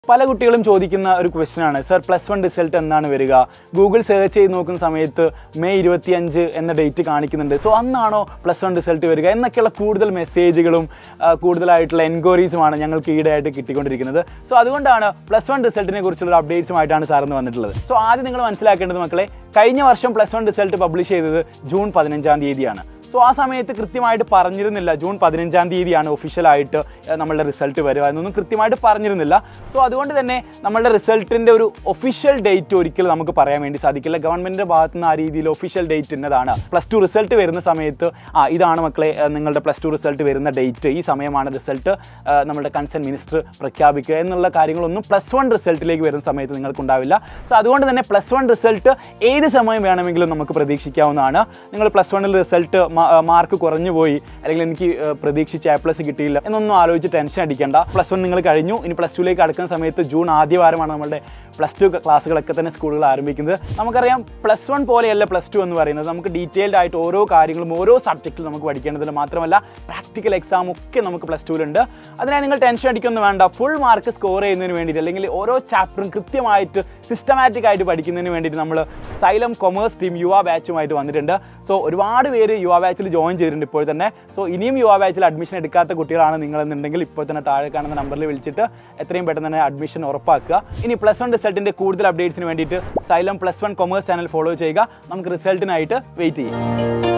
പല കുട്ടികളും ചോദിക്കുന്ന ഒരു ക്വസ്റ്റ്യൻ ആണ് സർ പ്ലസ് വൺ റിസൾട്ട് എന്നാണ് വരിക ഗൂഗിൾ സെർച്ച് ചെയ്ത് നോക്കുന്ന സമയത്ത് മെയ് ഇരുപത്തിയഞ്ച് എന്ന ഡേറ്റ് കാണിക്കുന്നുണ്ട് സോ അന്നാണോ പ്ലസ് വൺ റിസൾട്ട് വരിക എന്നൊക്കെയുള്ള കൂടുതൽ മെസ്സേജുകളും ആ, കൂടുതലായിട്ടുള്ള എൻക്വയറീസുമാണ് ഞങ്ങൾക്ക് ഈടായിട്ട് കിട്ടിക്കൊണ്ടിരിക്കുന്നത് സോ അതുകൊണ്ടാണ് പ്ലസ് വൺ റിസൾട്ടിനെ കുറിച്ചുള്ള അപ്ഡേറ്റ്സുമായിട്ടാണ് സാറിന് വന്നിട്ടുള്ളത് സോ ആദ്യം നിങ്ങൾ മനസ്സിലാക്കേണ്ടത് മക്കളെ കഴിഞ്ഞ വർഷം പ്ലസ് വൺ റിസൾട്ട് പബ്ലിഷ് ചെയ്തത് ജൂൺ പതിനഞ്ചാം തീയതിയാണ് സോ ആ സമയത്ത് കൃത്യമായിട്ട് പറഞ്ഞിരുന്നില്ല ജൂൺ പതിനഞ്ചാം തീയതിയാണ് ഒഫീഷ്യലായിട്ട് ഏഹ്, നമ്മളുടെ റിസൾട്ട് വരിക എന്നൊന്നും കൃത്യമായിട്ട് പറഞ്ഞിരുന്നില്ല സോ അതുകൊണ്ട് തന്നെ നമ്മളുടെ റിസൾട്ടിൻ്റെ ഒരു ഒഫീഷ്യൽ ഡേറ്റ് ഒരിക്കലും നമുക്ക് പറയാൻ വേണ്ടി സാധിക്കില്ല ഗവൺമെൻറ്റിൻ്റെ ഭാഗത്തു നിന്ന് ആ രീതിയിൽ ഒഫീഷ്യൽ ഡേറ്റ് ഇന്നതാണ് പ്ലസ് ടു റിസൾട്ട് വരുന്ന സമയത്ത് ആ ഇതാണ് മക്കളെ ഏഹ്, നിങ്ങളുടെ പ്ലസ് ടു റിസൾട്ട് വരുന്ന ഡേറ്റ് ഈ സമയമാണ് റിസൾട്ട് നമ്മുടെ കൺസേൺ മിനിസ്റ്റർ പ്രഖ്യാപിക്കുക എന്നുള്ള കാര്യങ്ങളൊന്നും പ്ലസ് വൺ റിസൾട്ടിലേക്ക് വരുന്ന സമയത്ത് നിങ്ങൾക്കുണ്ടാവില്ല സോ അതുകൊണ്ട് തന്നെ പ്ലസ് വൺ റിസൾട്ട് ഏത് സമയം വേണമെങ്കിലും നമുക്ക് പ്രതീക്ഷിക്കാവുന്നതാണ് നിങ്ങൾ പ്ലസ് വണ്ണിൽ റിസൾട്ട് മാർക്ക് കുറഞ്ഞു പോയി അല്ലെങ്കിൽ എനിക്ക് ഏഹ്, പ്രതീക്ഷിച്ച എ പ്ലസ് കിട്ടിയില്ല എന്നൊന്നും ആലോചിച്ച് ടെൻഷൻ അടിക്കേണ്ട പ്ലസ് വൺ നിങ്ങൾ കഴിഞ്ഞു ഇനി പ്ലസ് ടുവിലേക്ക് കടക്കുന്ന സമയത്ത് ജൂൺ ആദ്യ വാരമാണ് നമ്മുടെ പ്ലസ് ടു ക്ലാസ്സുകളൊക്കെ തന്നെ സ്കൂളുകൾ ആരംഭിക്കുന്നത് നമുക്കറിയാം പ്ലസ് വൺ പോലെയല്ല പ്ലസ് ടു എന്ന് പറയുന്നത് നമുക്ക് ഡീറ്റെയിൽഡ് ആയിട്ട് ഓരോ കാര്യങ്ങളും ഓരോ സബ്ജക്റ്റിൽ നമുക്ക് പഠിക്കേണ്ടതുണ്ട് മാത്രമല്ല പ്രാക്ടിക്കൽ എക്സാം ഒക്കെ നമുക്ക് പ്ലസ് ടുവിലുണ്ട് അതിനായി നിങ്ങൾ ടെൻഷൻ അടിക്കൊന്നും വേണ്ട ഫുൾ മാർക്ക് സ്കോർ ചെയ്യുന്നതിന് വേണ്ടിയിട്ട് അല്ലെങ്കിൽ ഓരോ ചാപ്റ്ററും കൃത്യമായിട്ട് സിസ്റ്റമാറ്റിക് ആയിട്ട് പഠിക്കുന്നതിന് വേണ്ടിയിട്ട് നമ്മൾ സൈലം കൊമേഴ്സ് ടീം യുവ ബാച്ചുമായിട്ട് വന്നിട്ടുണ്ട് സോ ഒരുപാട് പേര് യുവ ബാച്ചിൽ ജോയിൻ ചെയ്തിട്ടുണ്ട് ഇപ്പോൾ തന്നെ സോ ഇനിയും യുവ ബാച്ചിൽ അഡ്മിഷൻ എടുക്കാത്ത കുട്ടികളാണ് നിങ്ങളെന്നുണ്ടെങ്കിൽ ഇപ്പോൾ തന്നെ താഴെ കാണുന്ന നമ്പറിൽ വിളിച്ചിട്ട് എത്രയും പെട്ടെന്ന് തന്നെ അഡ്മിഷൻ ഉറപ്പാക്കുക ഇനി പ്ലസ് വൺ റിസൾട്ടിൻ്റെ കൂടുതൽ അപ്ഡേറ്റ്സിന് വേണ്ടിയിട്ട് Xylem plus one commerce channel follow ചെയ്യുക നമുക്ക് റിസൾട്ടിനായിട്ട് വെയിറ്റ് ചെയ്യാം